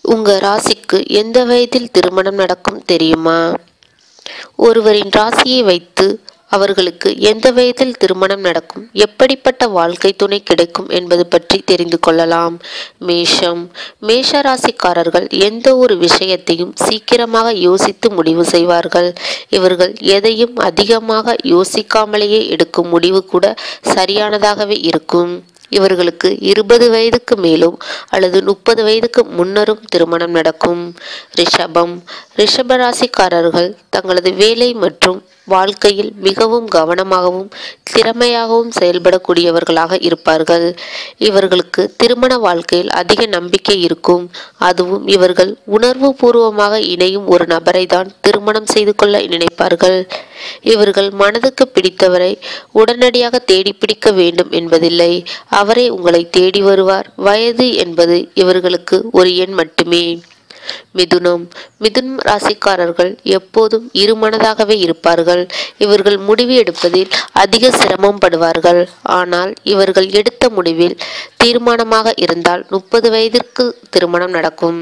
உங்க ராசிக்கு எந்த வயதில் திருமணம் நடக்கும் தெரியுமா ஒருவரின் ராசியை வைத்து அவர்களுக்கு எந்த வயதில் திருமணம் நடக்கும் எப்படிப்பட்ட வாழ்க்கை துணை கிடைக்கும் என்பது பற்றி தெரிந்து கொள்ளலாம் மேஷம் மேஷ ராசிக்காரர்கள் எந்த ஒரு விஷயத்தையும் சீக்கிரமாக யோசித்து முடிவு செய்வார்கள் இவர்கள் எதையும் அதிகமாக யோசிக்காமலேயே எடுக்கும் முடிவு கூட சரியானதாகவே இருக்கும் இவர்களுக்கு இருபது வயதுக்கு மேலும் அல்லது முப்பது வயதுக்கு முன்னரும் திருமணம் நடக்கும் ரிஷபம் ரிஷப ராசிக்காரர்கள் தங்களது வேலை மற்றும் வாழ்க்கையில் மிகவும் கவனமாகவும் திறமையாகவும் செயல்படக்கூடியவர்களாக இருப்பார்கள் இவர்களுக்கு திருமண வாழ்க்கையில் அதிக நம்பிக்கை இருக்கும் அதுவும் இவர்கள் உணர்வு பூர்வமாக இணையும் ஒரு நபரை தான் திருமணம் செய்து கொள்ள நினைப்பார்கள் இவர்கள் மனதுக்கு பிடித்தவரை உடனடியாக தேடி பிடிக்க வேண்டும் என்பதில்லை அவரே உங்களை தேடி வருவார் வயது என்பது இவர்களுக்கு ஒரு எண் மட்டுமே மிதுனம் மிதுனம் ராசிக்காரர்கள் எப்போதும் இருமனதாகவே இருப்பார்கள் இவர்கள் முடிவு எடுப்பதில் அதிக சிரமம் படுவார்கள் ஆனால் இவர்கள் எடுத்த முடிவில் தீர்மானமாக இருந்தால் முப்பது வயதிற்கு திருமணம் நடக்கும்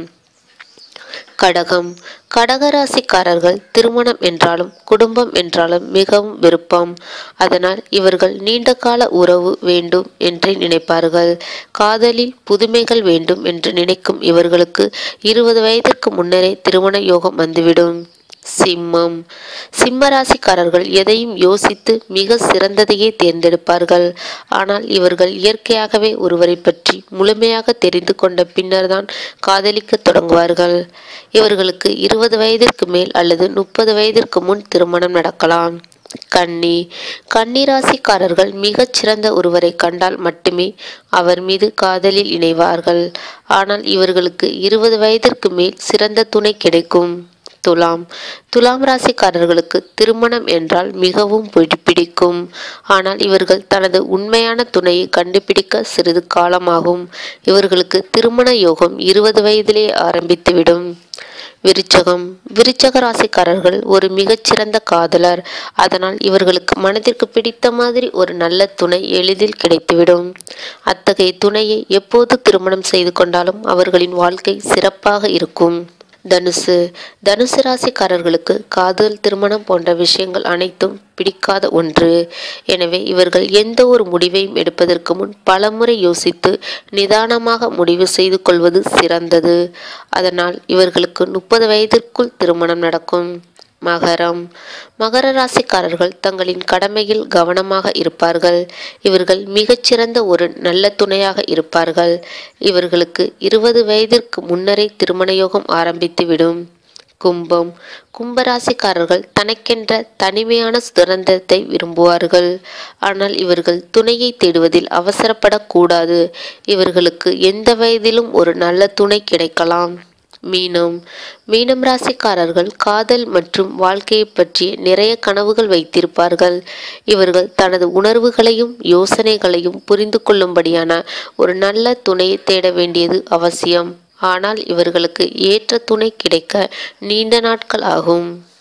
கடகம் கடகராசிக்காரர்கள் திருமணம் என்றாலும் குடும்பம் என்றாலும் மிகவும் விருப்பம் அதனால் இவர்கள் நீண்ட கால உறவு வேண்டும் என்று நினைப்பார்கள் காதலில் புதுமைகள் வேண்டும் என்று நினைக்கும் இவர்களுக்கு இருபது வயதிற்கு முன்னரே திருமண யோகம் வந்துவிடும் சிம்மம் சிம்ம ராசிக்காரர்கள் எதையும் யோசித்து மிக சிறந்ததையே தேர்ந்தெடுப்பார்கள் ஆனால் இவர்கள் இயற்கையாகவே ஒருவரை பற்றி முழுமையாக தெரிந்து கொண்ட பின்னர்தான் காதலிக்க தொடங்குவார்கள் இவர்களுக்கு இருபது வயதிற்கு மேல் அல்லது முப்பது வயதிற்கு முன் திருமணம் நடக்கலாம் கன்னி கன்னிராசிக்காரர்கள் மிகச் சிறந்த ஒருவரை கண்டால் மட்டுமே அவர் மீது காதலில் இணைவார்கள் ஆனால் இவர்களுக்கு இருபது வயதிற்கு மேல் சிறந்த துணை கிடைக்கும் துலாம் துலாம் ராசிக்காரர்களுக்கு திருமணம் என்றால் மிகவும் பிடி- பிடிக்கும் ஆனால் இவர்கள் தனது உண்மையான துணையை கண்டுபிடிக்க சிறிது காலமாகும் இவர்களுக்கு திருமண யோகம் இருபது வயதிலே ஆரம்பித்துவிடும் விருச்சகம் விருச்சக ராசிக்காரர்கள் ஒரு மிகச்சிறந்த காதலர் அதனால் இவர்களுக்கு மனதிற்கு பிடித்த மாதிரி ஒரு நல்ல துணை எளிதில் கிடைத்துவிடும் அத்தகைய துணையை எப்போது திருமணம் செய்து கொண்டாலும் அவர்களின் வாழ்க்கை சிறப்பாக இருக்கும் தனுசு தனுசு ராசிக்காரர்களுக்கு காதல் திருமணம் போன்ற விஷயங்கள் அனைத்தும் பிடிக்காத ஒன்று எனவே இவர்கள் எந்த ஒரு முடிவையும் எடுப்பதற்கு முன் பலமுறை யோசித்து நிதானமாக முடிவு செய்து கொள்வது சிறந்தது அதனால் இவர்களுக்கு முப்பது வயதிற்குள் திருமணம் நடக்கும் மகரம் மகர ராசிக்காரர்கள் தங்களின் கடமையில் கவனமாக இருப்பார்கள் இவர்கள் மிகச்சிறந்த ஒரு நல்ல துணையாக இருப்பார்கள் இவர்களுக்கு இருபது வயதிற்கு முன்னரே திருமண யோகம் ஆரம்பித்துவிடும் கும்பம் கும்பராசிக்காரர்கள் தனக்கென்ற தனிமையான சுதந்திரத்தை விரும்புவார்கள் ஆனால் இவர்கள் துணையை தேடுவதில் அவசரப்படக்கூடாது இவர்களுக்கு எந்த வயதிலும் ஒரு நல்ல துணை கிடைக்கலாம் மீனம் மீனம் ராசிக்காரர்கள் காதல் மற்றும் வாழ்க்கையை பற்றி நிறைய கனவுகள் வைத்திருப்பார்கள் இவர்கள் தனது உணர்வுகளையும் யோசனைகளையும் புரிந்து கொள்ளும்படியான ஒரு நல்ல துணையை தேட வேண்டியது அவசியம் ஆனால் இவர்களுக்கு ஏற்ற துணை கிடைக்க நீண்ட நாட்கள் ஆகும்